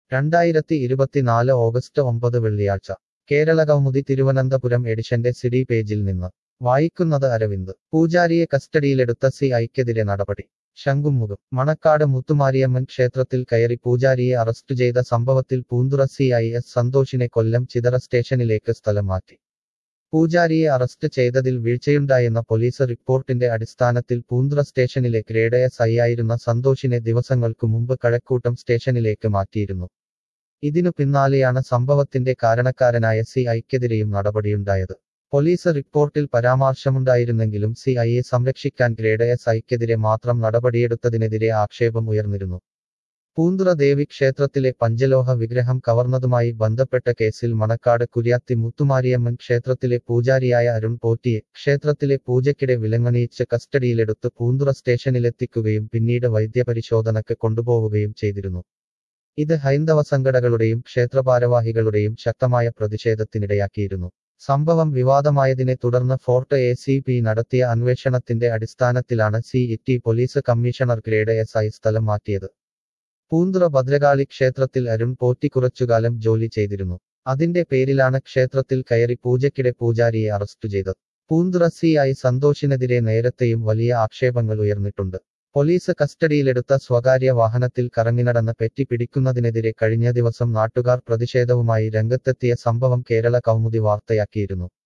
രണ്ടായിരത്തി ഇരുപത്തിനാല് ഓഗസ്റ്റ് ഒമ്പത് വെള്ളിയാഴ്ച കേരള കൗമുദി തിരുവനന്തപുരം എഡിഷന്റെ സിഡി പേജിൽ നിന്ന് വായിക്കുന്നത് അരവിന്ദ് പൂജാരിയെ കസ്റ്റഡിയിലെടുത്ത സി ഐക്കെതിരെ നടപടി ശംഖുമുഖം മണക്കാട് മുത്തുമാരിയമ്മൻ ക്ഷേത്രത്തിൽ കയറി പൂജാരിയെ അറസ്റ്റ് ചെയ്ത സംഭവത്തിൽ പൂന്തുറ സി ഐ എസ് സന്തോഷിനെ കൊല്ലം ചിതറ സ്റ്റേഷനിലേക്ക് സ്ഥലം മാറ്റി പൂജാരിയെ അറസ്റ്റ് ചെയ്തതിൽ വീഴ്ചയുണ്ടായെന്ന പോലീസ് റിപ്പോർട്ടിന്റെ അടിസ്ഥാനത്തിൽ പൂന്തുറ സ്റ്റേഷനിലെ ഗ്രേഡ് എസ് ഐ ആയിരുന്ന സന്തോഷിനെ ദിവസങ്ങൾക്കു മുമ്പ് കഴക്കൂട്ടം സ്റ്റേഷനിലേക്ക് മാറ്റിയിരുന്നു ഇതിനു പിന്നാലെയാണ് സംഭവത്തിന്റെ കാരണക്കാരനായ സി ഐക്കെതിരെയും നടപടിയുണ്ടായത് പോലീസ് റിപ്പോർട്ടിൽ പരാമർശമുണ്ടായിരുന്നെങ്കിലും സി ഐയെ സംരക്ഷിക്കാൻ ഗ്രേഡ് എസ് ഐക്കെതിരെ മാത്രം നടപടിയെടുത്തതിനെതിരെ ആക്ഷേപം ഉയർന്നിരുന്നു പൂന്തുറ ദേവി ക്ഷേത്രത്തിലെ പഞ്ചലോഹ വിഗ്രഹം കവർന്നതുമായി ബന്ധപ്പെട്ട കേസിൽ മണക്കാട് കുര്യാത്തി മുത്തുമാരിയമ്മൻ ക്ഷേത്രത്തിലെ പൂജാരിയായ അരുൺ പോറ്റിയെ ക്ഷേത്രത്തിലെ പൂജയ്ക്കിടെ വിലങ്ങണിയിച്ച് കസ്റ്റഡിയിലെടുത്ത് പൂന്തുറ സ്റ്റേഷനിലെത്തിക്കുകയും പിന്നീട് വൈദ്യപരിശോധനയ്ക്ക് കൊണ്ടുപോവുകയും ചെയ്തിരുന്നു ഇത് ഹൈന്ദവ സംഘടനകളുടെയും ക്ഷേത്രഭാരവാഹികളുടെയും ശക്തമായ പ്രതിഷേധത്തിനിടയാക്കിയിരുന്നു സംഭവം വിവാദമായതിനെ തുടർന്ന് ഫോർട്ട് എ സി പി നടത്തിയ അന്വേഷണത്തിന്റെ അടിസ്ഥാനത്തിലാണ് സി ഇറ്റി police commissioner grade S I സ്ഥലം മാറ്റിയത് പൂന്തുറ ഭദ്രകാളി ക്ഷേത്രത്തിൽ അരുൺ പോറ്റി കുറച്ചുകാലം ജോലി ചെയ്തിരുന്നു അതിന്റെ പേരിലാണ് ക്ഷേത്രത്തിൽ കയറി പൂജയ്ക്കിടെ പൂജാരിയെ അറസ്റ്റ് ചെയ്തത് പൂന്തുറ സി ഐ സന്തോഷിനെതിരെ നേരത്തെയും വലിയ ആക്ഷേപങ്ങൾ ഉയർന്നിട്ടുണ്ട് പോലീസ് കസ്റ്റഡിയിലെടുത്ത സ്വകാര്യ വാഹനത്തിൽ കറങ്ങിനടന്ന് പെറ്റി പിടിക്കുന്നതിനെതിരെ കഴിഞ്ഞ ദിവസം നാട്ടുകാർ പ്രതിഷേധവുമായി രംഗത്തെത്തിയ സംഭവം കേരള കൗമുദി വാർത്തയാക്കിയിരുന്നു